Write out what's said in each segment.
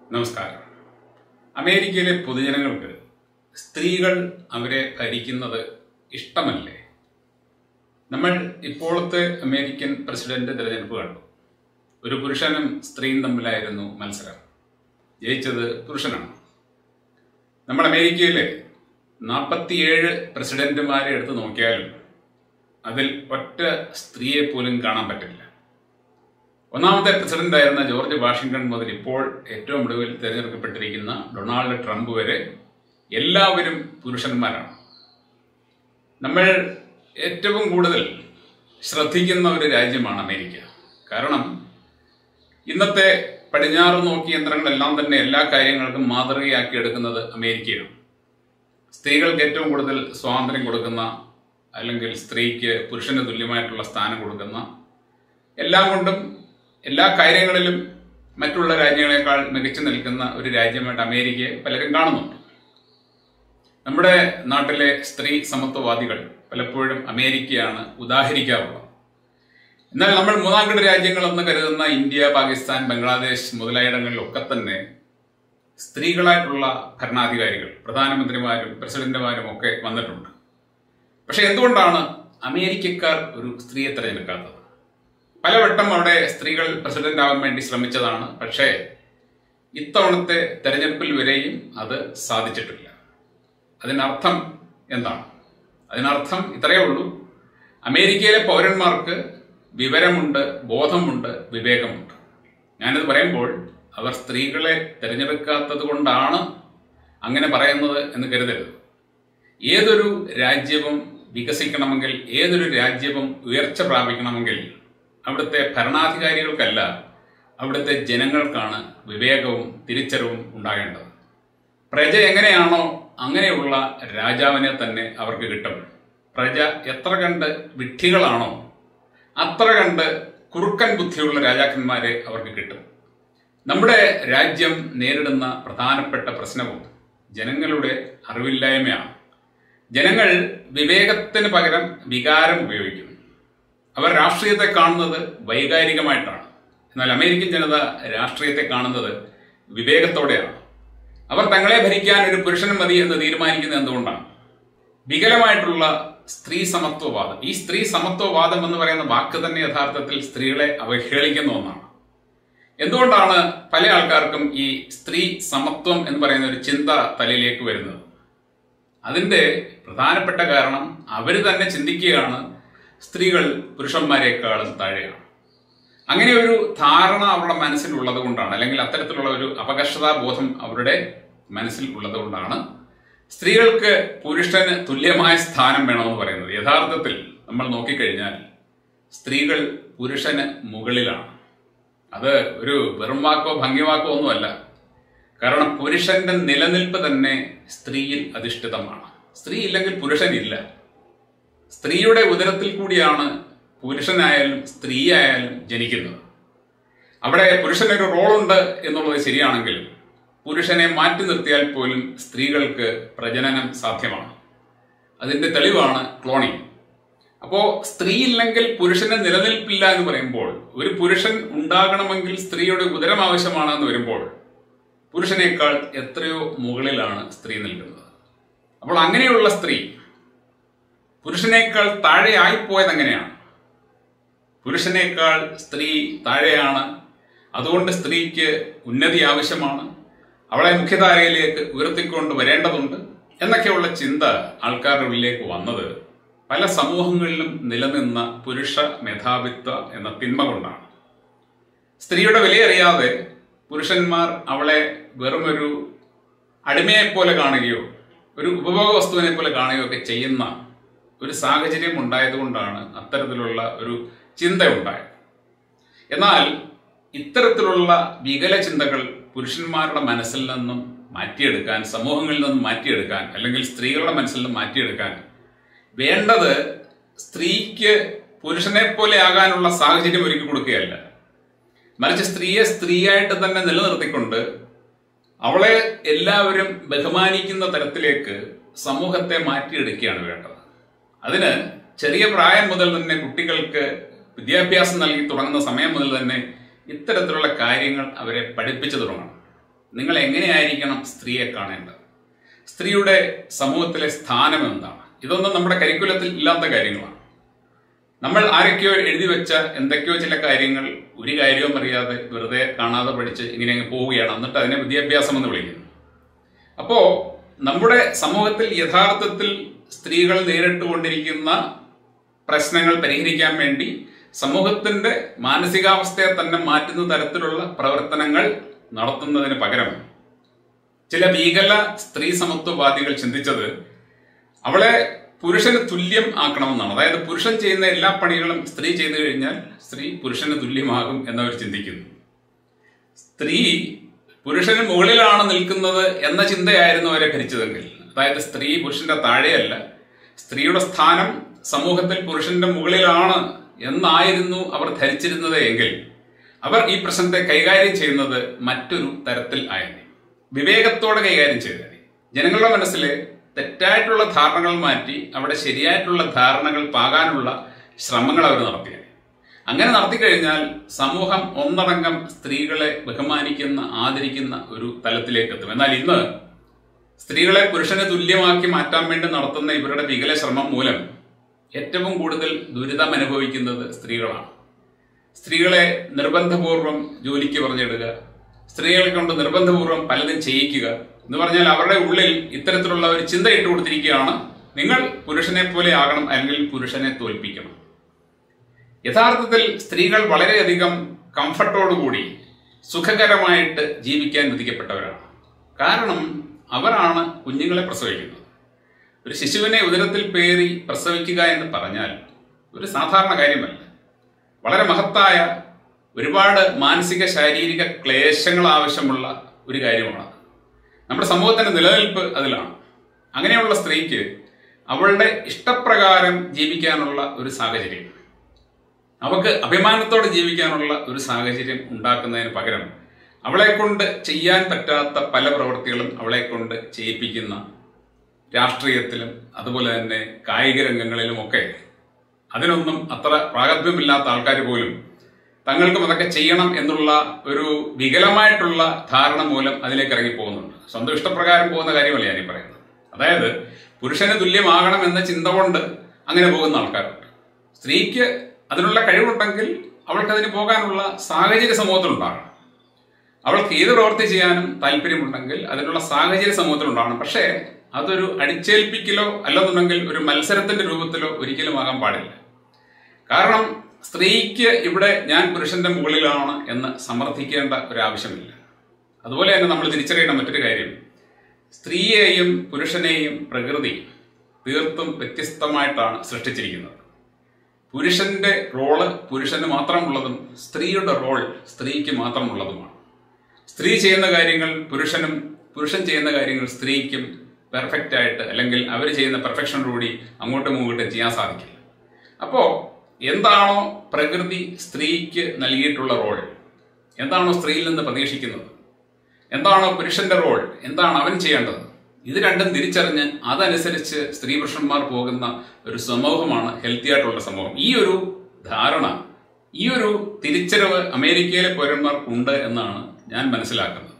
നമസ്കാരം അമേരിക്കയിലെ പൊതുജനങ്ങൾക്ക് സ്ത്രീകൾ അവരെ ഭരിക്കുന്നത് ഇഷ്ടമല്ലേ നമ്മൾ ഇപ്പോഴത്തെ അമേരിക്കൻ പ്രസിഡന്റ് തിരഞ്ഞെടുപ്പ് കണ്ടു ഒരു പുരുഷനും സ്ത്രീയും തമ്മിലായിരുന്നു മത്സരം ജയിച്ചത് പുരുഷനാണ് നമ്മൾ അമേരിക്കയിലെ നാൽപ്പത്തിയേഴ് പ്രസിഡന്റുമാരെ എടുത്ത് നോക്കിയാലും അതിൽ ഒറ്റ സ്ത്രീയെ പോലും കാണാൻ പറ്റില്ല ഒന്നാമത്തെ പ്രസിഡന്റ് ആയിരുന്ന ജോർജ് വാഷിംഗ്ടൺ മുതൽ ഇപ്പോൾ ഏറ്റവും ഒടുവിൽ തിരഞ്ഞെടുക്കപ്പെട്ടിരിക്കുന്ന ഡൊണാൾഡ് ട്രംപ് വരെ എല്ലാവരും പുരുഷന്മാരാണ് നമ്മൾ ഏറ്റവും കൂടുതൽ ശ്രദ്ധിക്കുന്ന ഒരു രാജ്യമാണ് അമേരിക്ക കാരണം ഇന്നത്തെ പടിഞ്ഞാറ് നോക്കി യന്ത്രങ്ങളെല്ലാം തന്നെ എല്ലാ കാര്യങ്ങൾക്കും മാതൃകയാക്കി എടുക്കുന്നത് അമേരിക്കയാണ് സ്ത്രീകൾക്ക് ഏറ്റവും കൂടുതൽ സ്വാതന്ത്ര്യം കൊടുക്കുന്ന അല്ലെങ്കിൽ സ്ത്രീക്ക് പുരുഷന് തുല്യമായിട്ടുള്ള സ്ഥാനം കൊടുക്കുന്ന എല്ലാം കൊണ്ടും എല്ലാ കാര്യങ്ങളിലും മറ്റുള്ള രാജ്യങ്ങളെക്കാൾ മികച്ചു നിൽക്കുന്ന ഒരു രാജ്യമായിട്ട് അമേരിക്കയെ പലരും കാണുന്നുണ്ട് നമ്മുടെ നാട്ടിലെ സ്ത്രീ സമത്വവാദികൾ പലപ്പോഴും അമേരിക്കയാണ് ഉദാഹരിക്കാറുള്ളത് എന്നാൽ നമ്മൾ മൂന്നാംകിട രാജ്യങ്ങളെന്ന് കരുതുന്ന ഇന്ത്യ പാകിസ്ഥാൻ ബംഗ്ലാദേശ് മുതലായിടങ്ങളിലൊക്കെ തന്നെ സ്ത്രീകളായിട്ടുള്ള ഭരണാധികാരികൾ പ്രധാനമന്ത്രിമാരും പ്രസിഡന്റുമാരും ഒക്കെ വന്നിട്ടുണ്ട് പക്ഷെ എന്തുകൊണ്ടാണ് അമേരിക്കക്കാർ ഒരു സ്ത്രീയെ തിരഞ്ഞെടുക്കാത്തത് പലവട്ടം അവിടെ സ്ത്രീകൾ പ്രസിഡന്റ് ആവാൻ വേണ്ടി ശ്രമിച്ചതാണ് പക്ഷേ ഇത്തവണത്തെ തെരഞ്ഞെടുപ്പിൽ വരെയും അത് സാധിച്ചിട്ടില്ല അതിനർത്ഥം എന്താണ് അതിനർത്ഥം ഇത്രയേ ഉള്ളൂ അമേരിക്കയിലെ പൗരന്മാർക്ക് വിവരമുണ്ട് ബോധമുണ്ട് വിവേകമുണ്ട് ഞാനിത് പറയുമ്പോൾ അവർ സ്ത്രീകളെ തിരഞ്ഞെടുക്കാത്തത് കൊണ്ടാണ് അങ്ങനെ പറയുന്നത് എന്ന് കരുതരുത് ഏതൊരു രാജ്യവും വികസിക്കണമെങ്കിൽ ഏതൊരു രാജ്യവും ഉയർച്ച പ്രാപിക്കണമെങ്കിൽ അവിടുത്തെ ഭരണാധികാരികൾക്കല്ല അവിടുത്തെ ജനങ്ങൾക്കാണ് വിവേകവും തിരിച്ചറിവും ഉണ്ടാകേണ്ടത് പ്രജ എങ്ങനെയാണോ അങ്ങനെയുള്ള രാജാവിനെ തന്നെ അവർക്ക് കിട്ടും പ്രജ എത്ര കണ്ട് വിഡ്ഢികളാണോ അത്ര കണ്ട് കുറുക്കൻ ബുദ്ധിയുള്ള രാജാക്കന്മാരെ അവർക്ക് കിട്ടും നമ്മുടെ രാജ്യം നേരിടുന്ന പ്രധാനപ്പെട്ട പ്രശ്നവും ജനങ്ങളുടെ അറിവില്ലായ്മയാണ് ജനങ്ങൾ വിവേകത്തിന് പകരം വികാരം ഉപയോഗിക്കുന്നു അവർ രാഷ്ട്രീയത്തെ കാണുന്നത് വൈകാരികമായിട്ടാണ് എന്നാൽ അമേരിക്കൻ ജനത രാഷ്ട്രീയത്തെ കാണുന്നത് വിവേകത്തോടെയാണ് അവർ തങ്ങളെ ഭരിക്കാൻ ഒരു പുരുഷൻ മതി എന്ന് തീരുമാനിക്കുന്നത് എന്തുകൊണ്ടാണ് വികലമായിട്ടുള്ള സ്ത്രീ സമത്വവാദം ഈ സ്ത്രീ സമത്വവാദം എന്ന് പറയുന്ന വാക്ക് തന്നെ യഥാർത്ഥത്തിൽ സ്ത്രീകളെ അവഹേളിക്കുന്ന ഒന്നാണ് എന്തുകൊണ്ടാണ് പല ആൾക്കാർക്കും ഈ സ്ത്രീ സമത്വം എന്ന് പറയുന്ന ഒരു ചിന്ത തലയിലേക്ക് വരുന്നത് അതിന്റെ പ്രധാനപ്പെട്ട കാരണം അവർ തന്നെ ചിന്തിക്കുകയാണ് സ്ത്രീകൾ പുരുഷന്മാരെക്കാളും താഴെയാണ് അങ്ങനെ ഒരു ധാരണ അവരുടെ മനസ്സിൽ ഉള്ളത് കൊണ്ടാണ് അല്ലെങ്കിൽ അത്തരത്തിലുള്ള ഒരു അപകർഷതാബോധം അവരുടെ മനസ്സിൽ ഉള്ളത് കൊണ്ടാണ് സ്ത്രീകൾക്ക് പുരുഷന് തുല്യമായ സ്ഥാനം വേണമെന്ന് പറയുന്നത് യഥാർത്ഥത്തിൽ നമ്മൾ നോക്കിക്കഴിഞ്ഞാൽ സ്ത്രീകൾ പുരുഷന് മുകളിലാണ് അത് ഒരു വെറും വാക്കോ ഭംഗിവാക്കോ ഒന്നുമല്ല കാരണം പുരുഷന്റെ നിലനിൽപ്പ് തന്നെ സ്ത്രീയിൽ അധിഷ്ഠിതമാണ് സ്ത്രീ ഇല്ലെങ്കിൽ പുരുഷനില്ല സ്ത്രീയുടെ ഉദരത്തിൽ കൂടിയാണ് പുരുഷനായാലും സ്ത്രീയായാലും ജനിക്കുന്നത് അവിടെ പുരുഷനൊരു റോളുണ്ട് എന്നുള്ളത് ശരിയാണെങ്കിലും പുരുഷനെ മാറ്റി നിർത്തിയാൽ പോലും സ്ത്രീകൾക്ക് പ്രജനനം സാധ്യമാണ് അതിന്റെ തെളിവാണ് ക്ലോണിംഗ് അപ്പോ സ്ത്രീ ഇല്ലെങ്കിൽ പുരുഷന് നിലനിൽപ്പില്ല എന്ന് പറയുമ്പോൾ ഒരു പുരുഷൻ ഉണ്ടാകണമെങ്കിൽ സ്ത്രീയുടെ ഉദരം ആവശ്യമാണ് എന്ന് വരുമ്പോൾ പുരുഷനേക്കാൾ എത്രയോ മുകളിലാണ് സ്ത്രീ നിൽക്കുന്നത് അപ്പോൾ അങ്ങനെയുള്ള സ്ത്രീ പുരുഷനേക്കാൾ താഴെ ആയിപ്പോയത് എങ്ങനെയാണ് പുരുഷനേക്കാൾ സ്ത്രീ താഴെയാണ് അതുകൊണ്ട് സ്ത്രീക്ക് ഉന്നതി ആവശ്യമാണ് അവളെ മുഖ്യധാരയിലേക്ക് ഉയർത്തിക്കൊണ്ട് വരേണ്ടതുണ്ട് എന്നൊക്കെയുള്ള ചിന്ത ആൾക്കാരുടെ ഉള്ളിലേക്ക് വന്നത് പല സമൂഹങ്ങളിലും നിലനിന്ന പുരുഷ മേധാവിത്വ എന്ന തിന്മ കൊണ്ടാണ് സ്ത്രീയുടെ വിലയറിയാതെ പുരുഷന്മാർ അവളെ വെറുമൊരു അടിമയെപ്പോലെ കാണുകയോ ഒരു ഉപഭോഗ വസ്തുവിനെ പോലെ കാണുകയോ ഒക്കെ ചെയ്യുന്ന ഒരു സാഹചര്യം ഉണ്ടായതുകൊണ്ടാണ് അത്തരത്തിലുള്ള ഒരു ചിന്ത ഉണ്ടായത് എന്നാൽ ഇത്തരത്തിലുള്ള വികല ചിന്തകൾ പുരുഷന്മാരുടെ മനസ്സിൽ നിന്നും മാറ്റിയെടുക്കാൻ സമൂഹങ്ങളിൽ നിന്നും മാറ്റിയെടുക്കാൻ അല്ലെങ്കിൽ സ്ത്രീകളുടെ മനസ്സിൽ നിന്നും മാറ്റിയെടുക്കാൻ വേണ്ടത് സ്ത്രീക്ക് പുരുഷനെ പോലെ ആകാനുള്ള സാഹചര്യം ഒരുക്കി കൊടുക്കുകയല്ല മറിച്ച് സ്ത്രീയെ സ്ത്രീയായിട്ട് തന്നെ നിലനിർത്തിക്കൊണ്ട് അവളെ എല്ലാവരും ബഹുമാനിക്കുന്ന തരത്തിലേക്ക് സമൂഹത്തെ മാറ്റിയെടുക്കുകയാണ് വേണ്ടത് അതിന് ചെറിയ പ്രായം മുതൽ തന്നെ കുട്ടികൾക്ക് വിദ്യാഭ്യാസം നൽകി തുടങ്ങുന്ന സമയം മുതൽ തന്നെ ഇത്തരത്തിലുള്ള കാര്യങ്ങൾ അവരെ പഠിപ്പിച്ചു തുടങ്ങണം നിങ്ങൾ എങ്ങനെയായിരിക്കണം സ്ത്രീയെ കാണേണ്ടത് സ്ത്രീയുടെ സമൂഹത്തിലെ സ്ഥാനം എന്താണ് ഇതൊന്നും നമ്മുടെ കരിക്കുലത്തിൽ ഇല്ലാത്ത കാര്യങ്ങളാണ് നമ്മൾ ആരൊക്കെയോ എഴുതി വെച്ച എന്തൊക്കെയോ ചില കാര്യങ്ങൾ ഒരു കാര്യവും അറിയാതെ വെറുതെ കാണാതെ പഠിച്ച് ഇങ്ങനെ അങ്ങ് പോവുകയാണ് എന്നിട്ട് അതിനെ വിദ്യാഭ്യാസം എന്ന് വിളിക്കുന്നു അപ്പോ നമ്മുടെ സമൂഹത്തിൽ യഥാർത്ഥത്തിൽ സ്ത്രീകൾ നേരിട്ടുകൊണ്ടിരിക്കുന്ന പ്രശ്നങ്ങൾ പരിഹരിക്കാൻ വേണ്ടി സമൂഹത്തിന്റെ മാനസികാവസ്ഥയെ തന്നെ മാറ്റുന്ന തരത്തിലുള്ള പ്രവർത്തനങ്ങൾ നടത്തുന്നതിന് പകരം ചില ഭീകല സ്ത്രീ സമത്വവാദികൾ ചിന്തിച്ചത് അവളെ പുരുഷന് തുല്യം ആക്കണമെന്നാണ് അതായത് പുരുഷൻ ചെയ്യുന്ന എല്ലാ പണികളും സ്ത്രീ ചെയ്തു കഴിഞ്ഞാൽ സ്ത്രീ പുരുഷന് തുല്യമാകും എന്നവർ ചിന്തിക്കുന്നു സ്ത്രീ പുരുഷന് മുകളിലാണ് നിൽക്കുന്നത് എന്ന ചിന്തയായിരുന്നു അവരെ ഭരിച്ചതെങ്കിൽ അതായത് സ്ത്രീ പുരുഷന്റെ താഴെയല്ല സ്ത്രീയുടെ സ്ഥാനം സമൂഹത്തിൽ പുരുഷന്റെ മുകളിലാണ് എന്നായിരുന്നു അവർ ധരിച്ചിരുന്നത് എങ്കിൽ അവർ ഈ പ്രശ്നത്തെ കൈകാര്യം ചെയ്യുന്നത് മറ്റൊരു തരത്തിൽ ആയിരുന്നു വിവേകത്തോടെ കൈകാര്യം ചെയ്താൽ ജനങ്ങളുടെ മനസ്സിലെ തെറ്റായിട്ടുള്ള ധാരണകൾ മാറ്റി അവിടെ ശരിയായിട്ടുള്ള ധാരണകൾ പാകാനുള്ള ശ്രമങ്ങൾ അവർ നടത്തിയത് അങ്ങനെ നടത്തിക്കഴിഞ്ഞാൽ സമൂഹം ഒന്നടങ്കം സ്ത്രീകളെ ബഹുമാനിക്കുന്ന ആദരിക്കുന്ന ഒരു തലത്തിലേക്ക് എത്തും എന്നാൽ ഇന്ന് സ്ത്രീകളെ പുരുഷന് തുല്യമാക്കി മാറ്റാൻ വേണ്ടി നടത്തുന്ന ഇവരുടെ വികല ശ്രമം മൂലം ഏറ്റവും കൂടുതൽ ദുരിതം അനുഭവിക്കുന്നത് സ്ത്രീകളാണ് സ്ത്രീകളെ നിർബന്ധപൂർവം ജോലിക്ക് പറഞ്ഞിടുക സ്ത്രീകളെ കൊണ്ട് നിർബന്ധപൂർവം പലതും ചെയ്യിക്കുക എന്ന് പറഞ്ഞാൽ അവരുടെ ഉള്ളിൽ ഇത്തരത്തിലുള്ള ഒരു ചിന്ത ഇട്ട് കൊടുത്തിരിക്കുകയാണ് നിങ്ങൾ പുരുഷനെ പോലെ ആകണം അല്ലെങ്കിൽ പുരുഷനെ തോൽപ്പിക്കണം യഥാർത്ഥത്തിൽ സ്ത്രീകൾ വളരെയധികം കംഫർട്ടോടുകൂടി സുഖകരമായിട്ട് ജീവിക്കാൻ വിധിക്കപ്പെട്ടവരാണ് കാരണം അവരാണ് കുഞ്ഞുങ്ങളെ പ്രസവിക്കുന്നത് ഒരു ശിശുവിനെ ഉദരത്തിൽ പേറി പ്രസവിക്കുക എന്ന് പറഞ്ഞാൽ ഒരു സാധാരണ കാര്യമല്ല വളരെ മഹത്തായ ഒരുപാട് മാനസിക ശാരീരിക ക്ലേശങ്ങൾ ആവശ്യമുള്ള ഒരു കാര്യമാണ് നമ്മുടെ സമൂഹത്തിന്റെ നിലനിൽപ്പ് അതിലാണ് അങ്ങനെയുള്ള സ്ത്രീക്ക് അവളുടെ ഇഷ്ടപ്രകാരം ജീവിക്കാനുള്ള ഒരു സാഹചര്യം അവൾക്ക് അഭിമാനത്തോടെ ജീവിക്കാനുള്ള ഒരു സാഹചര്യം ഉണ്ടാക്കുന്നതിന് പകരം അവളെ കൊണ്ട് ചെയ്യാൻ പറ്റാത്ത പല പ്രവൃത്തികളും അവളെ കൊണ്ട് ചെയ്യിപ്പിക്കുന്ന രാഷ്ട്രീയത്തിലും അതുപോലെ തന്നെ കായിക രംഗങ്ങളിലുമൊക്കെ അതിനൊന്നും അത്ര പ്രാഗൽഭ്യമില്ലാത്ത ആൾക്കാർ പോലും തങ്ങൾക്കും അതൊക്കെ ചെയ്യണം എന്നുള്ള ഒരു വികലമായിട്ടുള്ള ധാരണ മൂലം അതിലേക്ക് ഇറങ്ങി പോകുന്നുണ്ട് സ്വന്തം ഇഷ്ടപ്രകാരം പോകുന്ന കാര്യമല്ല ഞാനീ പറയുന്നത് അതായത് പുരുഷന് തുല്യമാകണം എന്ന ചിന്ത കൊണ്ട് അങ്ങനെ പോകുന്ന ആൾക്കാരുണ്ട് സ്ത്രീക്ക് അതിനുള്ള കഴിവുണ്ടെങ്കിൽ അവൾക്ക് അതിന് പോകാനുള്ള സാഹചര്യ സമൂഹത്തിലുണ്ടാകണം അവൾക്ക് ഏത് പ്രവൃത്തി ചെയ്യാനും താല്പര്യമുണ്ടെങ്കിൽ അതിനുള്ള സാഹചര്യ സമൂഹത്തിലുണ്ടാകണം പക്ഷേ അതൊരു അടിച്ചേൽപ്പിക്കലോ അല്ലെന്നുണ്ടെങ്കിൽ ഒരു മത്സരത്തിന്റെ രൂപത്തിലോ ഒരിക്കലും ആകാൻ പാടില്ല കാരണം സ്ത്രീക്ക് ഇവിടെ ഞാൻ പുരുഷന്റെ മുകളിലാണ് എന്ന് സമർത്ഥിക്കേണ്ട ഒരു ആവശ്യമില്ല അതുപോലെ തന്നെ നമ്മൾ തിരിച്ചറിയേണ്ട മറ്റൊരു കാര്യം സ്ത്രീയെയും പുരുഷനെയും പ്രകൃതി തീർത്തും വ്യത്യസ്തമായിട്ടാണ് സൃഷ്ടിച്ചിരിക്കുന്നത് പുരുഷന്റെ റോള് പുരുഷന് മാത്രമുള്ളതും സ്ത്രീയുടെ റോൾ സ്ത്രീക്ക് മാത്രമുള്ളതുമാണ് സ്ത്രീ ചെയ്യുന്ന കാര്യങ്ങൾ പുരുഷനും പുരുഷൻ ചെയ്യുന്ന കാര്യങ്ങൾ സ്ത്രീക്കും പെർഫെക്റ്റ് ആയിട്ട് അല്ലെങ്കിൽ അവർ ചെയ്യുന്ന പെർഫെക്ഷനോടുകൂടി അങ്ങോട്ടും ഇങ്ങോട്ടും ചെയ്യാൻ സാധിക്കില്ല അപ്പോൾ എന്താണോ പ്രകൃതി സ്ത്രീക്ക് നൽകിയിട്ടുള്ള റോൾ എന്താണോ സ്ത്രീയിൽ നിന്ന് പ്രതീക്ഷിക്കുന്നത് എന്താണോ പുരുഷന്റെ റോൾ എന്താണ് അവൻ ചെയ്യേണ്ടത് ഇത് രണ്ടും തിരിച്ചറിഞ്ഞ് അതനുസരിച്ച് സ്ത്രീ പുരുഷന്മാർ പോകുന്ന ഒരു സമൂഹമാണ് ഹെൽത്തി ആയിട്ടുള്ള സമൂഹം ഈ ഒരു ധാരണ ഈ ഒരു തിരിച്ചറിവ് അമേരിക്കയിലെ പൗരന്മാർക്കുണ്ട് എന്നാണ് ഞാൻ മനസ്സിലാക്കുന്നത്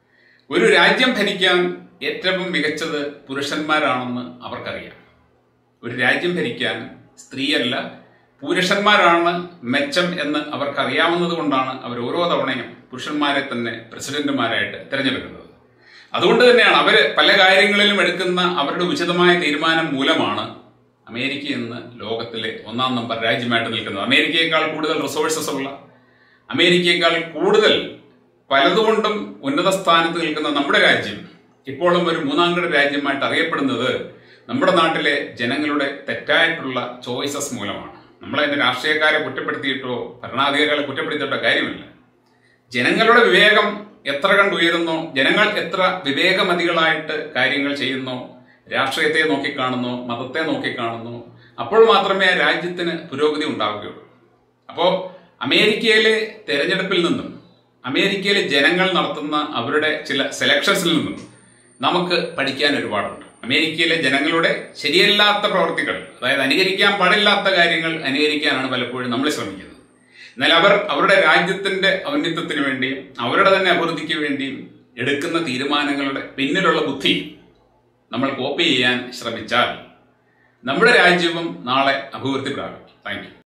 ഒരു രാജ്യം ഭരിക്കാൻ ഏറ്റവും മികച്ചത് പുരുഷന്മാരാണെന്ന് അവർക്കറിയാം ഒരു രാജ്യം ഭരിക്കാൻ സ്ത്രീയല്ല പുരുഷന്മാരാണ് മെച്ചം എന്ന് അവർക്കറിയാവുന്നത് കൊണ്ടാണ് അവർ ഓരോ തവണയും പുരുഷന്മാരെ തന്നെ പ്രസിഡന്റുമാരായിട്ട് തിരഞ്ഞെടുക്കുന്നത് അതുകൊണ്ട് തന്നെയാണ് അവർ പല കാര്യങ്ങളിലും എടുക്കുന്ന അവരുടെ ഉചിതമായ തീരുമാനം മൂലമാണ് അമേരിക്ക ഇന്ന് ലോകത്തിലെ ഒന്നാം നമ്പർ രാജ്യമായിട്ട് നിൽക്കുന്നത് അമേരിക്കയേക്കാൾ കൂടുതൽ റിസോഴ്സസ് ഉള്ള അമേരിക്കയേക്കാൾ കൂടുതൽ പലതുകൊണ്ടും ഉന്നത സ്ഥാനത്ത് നിൽക്കുന്ന നമ്മുടെ രാജ്യം ഇപ്പോഴും ഒരു മൂന്നാംകിട രാജ്യമായിട്ട് അറിയപ്പെടുന്നത് നമ്മുടെ നാട്ടിലെ ജനങ്ങളുടെ തെറ്റായിട്ടുള്ള ചോയ്സസ് മൂലമാണ് നമ്മളതിന്റെ രാഷ്ട്രീയക്കാരെ കുറ്റപ്പെടുത്തിയിട്ടോ ഭരണാധികാരികളെ കുറ്റപ്പെടുത്തിയിട്ടോ കാര്യമില്ല ജനങ്ങളുടെ വിവേകം എത്ര കണ്ട് ഉയരുന്നോ ജനങ്ങൾ എത്ര വിവേകമതികളായിട്ട് കാര്യങ്ങൾ ചെയ്യുന്നോ രാഷ്ട്രീയത്തെ നോക്കിക്കാണുന്നു മതത്തെ നോക്കിക്കാണുന്നു അപ്പോൾ മാത്രമേ ആ രാജ്യത്തിന് പുരോഗതി ഉണ്ടാവുകയുള്ളൂ അപ്പോൾ അമേരിക്കയിലെ തെരഞ്ഞെടുപ്പിൽ നിന്നും അമേരിക്കയിലെ ജനങ്ങൾ നടത്തുന്ന അവരുടെ ചില സെലക്ഷൻസിൽ നിന്നും നമുക്ക് പഠിക്കാൻ ഒരുപാടുണ്ട് അമേരിക്കയിലെ ജനങ്ങളുടെ ശരിയല്ലാത്ത പ്രവർത്തികൾ അതായത് അനുകരിക്കാൻ പാടില്ലാത്ത കാര്യങ്ങൾ അനുകരിക്കാനാണ് പലപ്പോഴും നമ്മൾ ശ്രമിക്കുന്നത് എന്നാൽ അവർ അവരുടെ രാജ്യത്തിന്റെ ഔന്നത്യത്തിന് വേണ്ടിയും അവരുടെ തന്നെ അഭിവൃദ്ധിക്ക് വേണ്ടിയും എടുക്കുന്ന തീരുമാനങ്ങളുടെ പിന്നിലുള്ള ബുദ്ധി നമ്മൾ കോപ്പി ചെയ്യാൻ ശ്രമിച്ചാൽ നമ്മുടെ രാജ്യവും നാളെ അഭിവൃദ്ധി പ്രാപിക്കും താങ്ക് യു